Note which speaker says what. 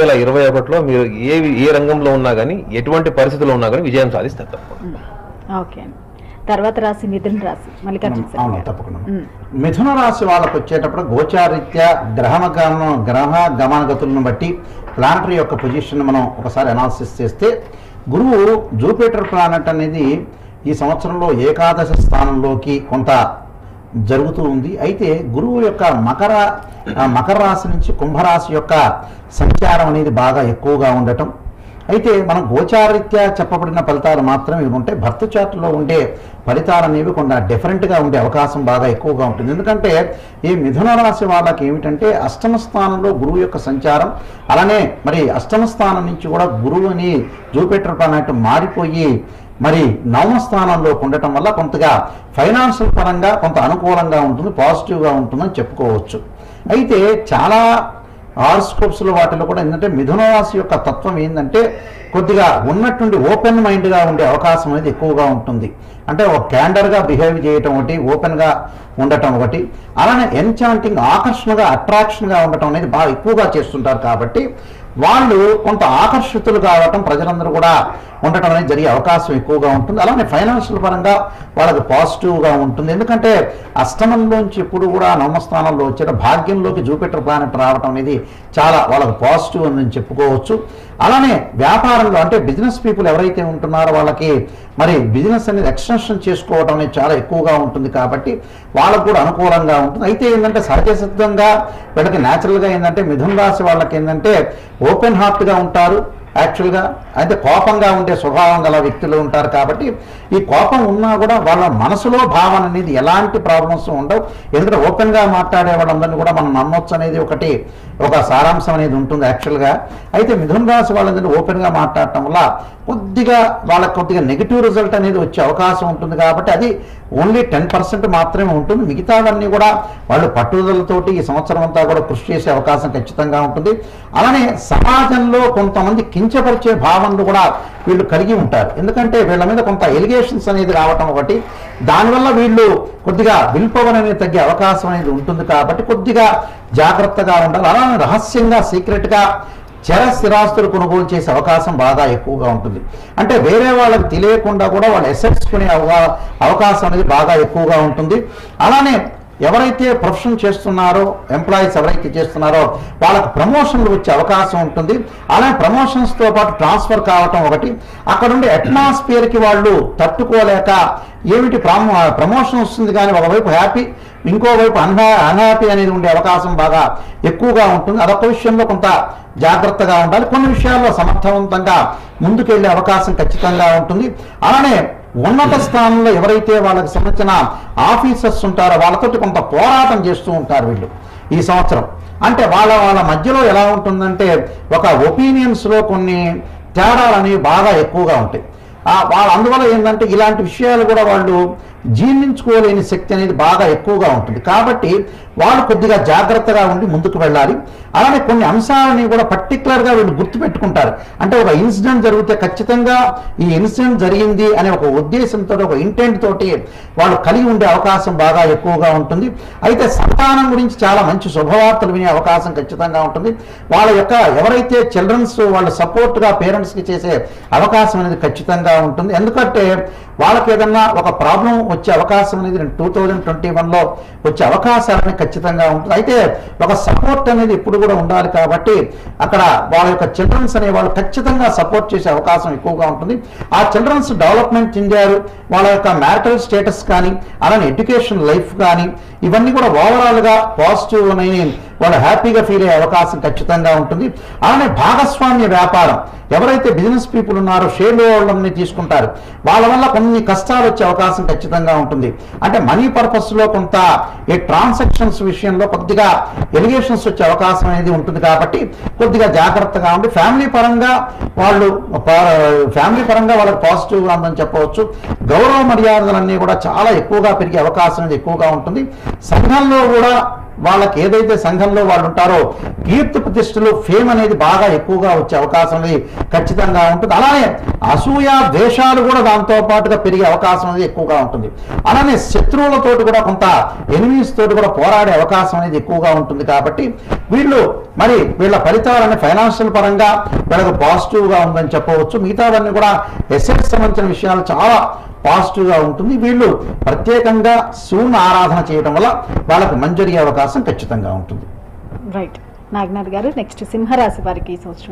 Speaker 1: వేల ఇరవై ఒకటిలో మీరు ఏ ఏ రంగంలో ఉన్నా కానీ ఎటువంటి పరిస్థితుల్లో ఉన్నా కానీ విజయం సాధిస్తారు తప్పకుండా
Speaker 2: ఓకే అండి తర్వాత రాశి మిథున రాశి మల్లికార్జున
Speaker 3: అవును
Speaker 2: శర్మ గారు.
Speaker 3: తప్పకుండా
Speaker 2: మ్మ్.
Speaker 3: మిథున రాశి వాళ్ళకు వచ్చేటప్పుడు గోచారీత్యా గ్రహమ గమనం గ్రహ గమనగతులను బట్టి ప్లానటరీ యొక్క పొజిషన్ మనం ఒకసారి అనాలిసిస్ చేస్తే గురువు జూపిటర్ ప్లానెట్ అనేది ఈ సంవత్సరంలో ఏకాదశ స్థానంలోకి కొంత జరుగుతూ ఉంది అయితే గురువు యొక్క మకర ఆ మకర రాశి నుంచి కుంభరాశి యొక్క సంచారం అనేది బాగా ఎక్కువగా ఉండటం అయితే మనం గోచారీత్యా చెప్పబడిన ఫలితాలు మాత్రమే ఇవి ఉంటాయి భర్త చార్ట్లో ఉండే ఫలితాలు అనేవి కొంత డిఫరెంట్గా ఉండే అవకాశం బాగా ఎక్కువగా ఉంటుంది ఎందుకంటే ఈ మిథున రాశి వాళ్ళకి ఏమిటంటే అష్టమ స్థానంలో గురువు యొక్క సంచారం అలానే మరి అష్టమ స్థానం నుంచి కూడా గురువుని జూపిటర్ ప్లానెట్ మారిపోయి మరి నవమ స్థానంలో ఉండటం వల్ల కొంతగా ఫైనాన్షియల్ పరంగా కొంత అనుకూలంగా ఉంటుంది పాజిటివ్గా ఉంటుందని చెప్పుకోవచ్చు అయితే చాలా హార్స్కోప్స్లో వాటిలో కూడా ఏంటంటే మిథున రాశి యొక్క తత్వం ఏంటంటే కొద్దిగా ఉన్నట్టుండి ఓపెన్ మైండ్గా ఉండే అవకాశం అనేది ఎక్కువగా ఉంటుంది అంటే ఒక క్యాండర్గా బిహేవ్ చేయటం ఒకటి ఓపెన్గా ఉండటం ఒకటి అలానే ఎన్చాంటింగ్ ఆకర్షణగా అట్రాక్షన్గా ఉండటం అనేది బాగా ఎక్కువగా చేస్తుంటారు కాబట్టి వాళ్ళు కొంత ఆకర్షితులు కావటం ప్రజలందరూ కూడా ఉండటం అనేది జరిగే అవకాశం ఎక్కువగా ఉంటుంది అలానే ఫైనాన్షియల్ పరంగా వాళ్ళకి పాజిటివ్గా ఉంటుంది ఎందుకంటే అష్టమంలోంచి ఎప్పుడు కూడా నవమస్థానంలో వచ్చే భాగ్యంలోకి జూపిటర్ ప్లానెట్ రావటం అనేది చాలా వాళ్ళకి పాజిటివ్ అని చెప్పుకోవచ్చు అలానే వ్యాపారంలో అంటే బిజినెస్ పీపుల్ ఎవరైతే ఉంటున్నారో వాళ్ళకి మరి బిజినెస్ అనేది ఎక్స్టెన్షన్ చేసుకోవడం అనేది చాలా ఎక్కువగా ఉంటుంది కాబట్టి వాళ్ళకు కూడా అనుకూలంగా ఉంటుంది అయితే ఏంటంటే సహజ సిద్ధంగా వీళ్ళకి న్యాచురల్గా ఏంటంటే మిథున రాశి వాళ్ళకి ఏంటంటే ఓపెన్ హార్ట్గా ఉంటారు యాక్చువల్గా అయితే కోపంగా ఉండే స్వభావం గల వ్యక్తులు ఉంటారు కాబట్టి ఈ కోపం ఉన్నా కూడా వాళ్ళ మనసులో భావన అనేది ఎలాంటి ప్రాబ్లమ్స్ ఉండవు ఎందుకంటే ఓపెన్గా మాట్లాడే వాళ్ళందరినీ కూడా మనం నమ్మొచ్చు అనేది ఒకటి ఒక సారాంశం అనేది ఉంటుంది యాక్చువల్గా అయితే మిథున రాశి వాళ్ళందరినీ ఓపెన్గా మాట్లాడటం వల్ల కొద్దిగా వాళ్ళకి కొద్దిగా నెగిటివ్ రిజల్ట్ అనేది వచ్చే అవకాశం ఉంటుంది కాబట్టి అది ఓన్లీ టెన్ పర్సెంట్ మాత్రమే ఉంటుంది మిగతావన్నీ కూడా వాళ్ళు పట్టుదలతోటి ఈ సంవత్సరం అంతా కూడా కృషి చేసే అవకాశం ఖచ్చితంగా ఉంటుంది అలానే సమాజంలో కొంతమంది కించపరిచే భావనలు కూడా వీళ్ళు కలిగి ఉంటారు ఎందుకంటే వీళ్ళ మీద కొంత ఎలిగేషన్స్ అనేది రావటం ఒకటి దానివల్ల వీళ్ళు కొద్దిగా విల్ పవర్ అనేది తగ్గే అవకాశం అనేది ఉంటుంది కాబట్టి కొద్దిగా జాగ్రత్తగా ఉండాలి అలానే రహస్యంగా సీక్రెట్గా చర స్థిరాస్తులు కొనుగోలు చేసే అవకాశం బాగా ఎక్కువగా ఉంటుంది అంటే వేరే వాళ్ళకి తెలియకుండా కూడా వాళ్ళు ఎసెట్స్ కొనే అవగా- అవకాశం అనేది బాగా ఎక్కువగా ఉంటుంది అలానే ఎవరైతే ప్రొఫెషన్ చేస్తున్నారో ఎంప్లాయీస్ ఎవరైతే చేస్తున్నారో వాళ్ళకి ప్రమోషన్లు వచ్చే అవకాశం ఉంటుంది అలానే ప్రమోషన్స్తో పాటు ట్రాన్స్ఫర్ కావటం ఒకటి అక్కడ ఉండే అట్మాస్ఫియర్కి వాళ్ళు తట్టుకోలేక ఏమిటి ప్రమో ప్రమోషన్ వస్తుంది కానీ ఒకవైపు హ్యాపీ ఇంకోవైపు అన్హా అన్హ్యాపీ అనేది ఉండే అవకాశం బాగా ఎక్కువగా ఉంటుంది అదొక విషయంలో కొంత జాగ్రత్తగా ఉండాలి కొన్ని విషయాల్లో సమర్థవంతంగా ముందుకెళ్లే అవకాశం ఖచ్చితంగా ఉంటుంది అలానే ఉన్నత స్థానంలో ఎవరైతే వాళ్ళకి సంబంధించిన ఆఫీసర్స్ ఉంటారో వాళ్ళతోటి కొంత పోరాటం చేస్తూ ఉంటారు వీళ్ళు ఈ సంవత్సరం అంటే వాళ్ళ వాళ్ళ మధ్యలో ఎలా ఉంటుందంటే ఒక ఒపీనియన్స్లో కొన్ని తేడాలు అనేవి బాగా ఎక్కువగా ఉంటాయి ఆ వాళ్ళ అందువల్ల ఏంటంటే ఇలాంటి విషయాలు కూడా వాళ్ళు జీర్ణించుకోలేని శక్తి అనేది బాగా ఎక్కువగా ఉంటుంది కాబట్టి వాళ్ళు కొద్దిగా జాగ్రత్తగా ఉండి ముందుకు వెళ్ళాలి అలానే కొన్ని అంశాలని కూడా పర్టికులర్గా వీళ్ళు గుర్తుపెట్టుకుంటారు అంటే ఒక ఇన్సిడెంట్ జరిగితే ఖచ్చితంగా ఈ ఇన్సిడెంట్ జరిగింది అనే ఒక ఉద్దేశంతో ఒక ఇంటెంట్ తోటి వాళ్ళు కలిగి ఉండే అవకాశం బాగా ఎక్కువగా ఉంటుంది అయితే సంతానం గురించి చాలా మంచి శుభవార్తలు వినే అవకాశం ఖచ్చితంగా ఉంటుంది వాళ్ళ యొక్క ఎవరైతే చిల్డ్రన్స్ వాళ్ళు సపోర్ట్గా పేరెంట్స్కి చేసే అవకాశం అనేది ఖచ్చితంగా ఉంటుంది ఎందుకంటే వాళ్ళకి ఏదన్నా ఒక ప్రాబ్లం వచ్చే అవకాశం అనేది టూ థౌజండ్ ట్వంటీ వన్లో వచ్చే అవకాశాలని ఖచ్చితంగా ఉంటుంది అయితే ఒక సపోర్ట్ అనేది ఇప్పుడు కూడా ఉండాలి కాబట్టి అక్కడ వాళ్ళ యొక్క చిల్డ్రన్స్ అనే వాళ్ళు ఖచ్చితంగా సపోర్ట్ చేసే అవకాశం ఎక్కువగా ఉంటుంది ఆ చిల్డ్రన్స్ డెవలప్మెంట్ చెందారు వాళ్ళ యొక్క మ్యారిటల్ స్టేటస్ కానీ అలానే ఎడ్యుకేషన్ లైఫ్ కానీ ఇవన్నీ కూడా ఓవరాల్గా పాజిటివ్ అని వాళ్ళు హ్యాపీగా ఫీల్ అయ్యే అవకాశం ఖచ్చితంగా ఉంటుంది అలానే భాగస్వామ్య వ్యాపారం ఎవరైతే బిజినెస్ పీపుల్ ఉన్నారో షేర్ హోల్డర్ని తీసుకుంటారు వాళ్ళ వల్ల కొన్ని కష్టాలు వచ్చే అవకాశం ఖచ్చితంగా ఉంటుంది అంటే మనీ పర్పస్లో కొంత ఈ ట్రాన్సాక్షన్స్ విషయంలో కొద్దిగా ఎలిగేషన్స్ వచ్చే అవకాశం అనేది ఉంటుంది కాబట్టి కొద్దిగా జాగ్రత్తగా ఉండి ఫ్యామిలీ పరంగా వాళ్ళు ఫ్యామిలీ పరంగా వాళ్ళకి పాజిటివ్గా ఉందని చెప్పవచ్చు గౌరవ మర్యాదలన్నీ కూడా చాలా ఎక్కువగా పెరిగే అవకాశం అనేది ఎక్కువగా ఉంటుంది సంఘంలో కూడా వాళ్ళకి ఏదైతే సంఘంలో వాళ్ళు ఉంటారో కీర్తి ప్రతిష్టలు ఫేమ్ అనేది బాగా ఎక్కువగా వచ్చే అవకాశం అనేది ఖచ్చితంగా ఉంటుంది అలానే అసూయ ద్వేషాలు కూడా దాంతో పాటుగా పెరిగే అవకాశం అనేది ఎక్కువగా ఉంటుంది అలానే శత్రువులతోటి కూడా కొంత ఎనిమీస్ తోటి కూడా పోరాడే అవకాశం అనేది ఎక్కువగా ఉంటుంది కాబట్టి వీళ్ళు మరి వీళ్ళ ఫలితాలని ఫైనాన్షియల్ పరంగా వీళ్ళకి పాజిటివ్గా ఉందని చెప్పవచ్చు మిగతావన్నీ కూడా ఎసెట్స్ సంబంధించిన విషయాలు చాలా పాజిటివ్గా ఉంటుంది వీళ్ళు ప్రత్యేకంగా శివుని ఆరాధన చేయడం వల్ల వాళ్ళకి మంచి జరిగే అవకాశం ఖచ్చితంగా ఉంటుంది
Speaker 2: రైట్ నాగనాథ్ గారు నెక్స్ట్ సింహరాశి వారికి ఈ సంవత్సరం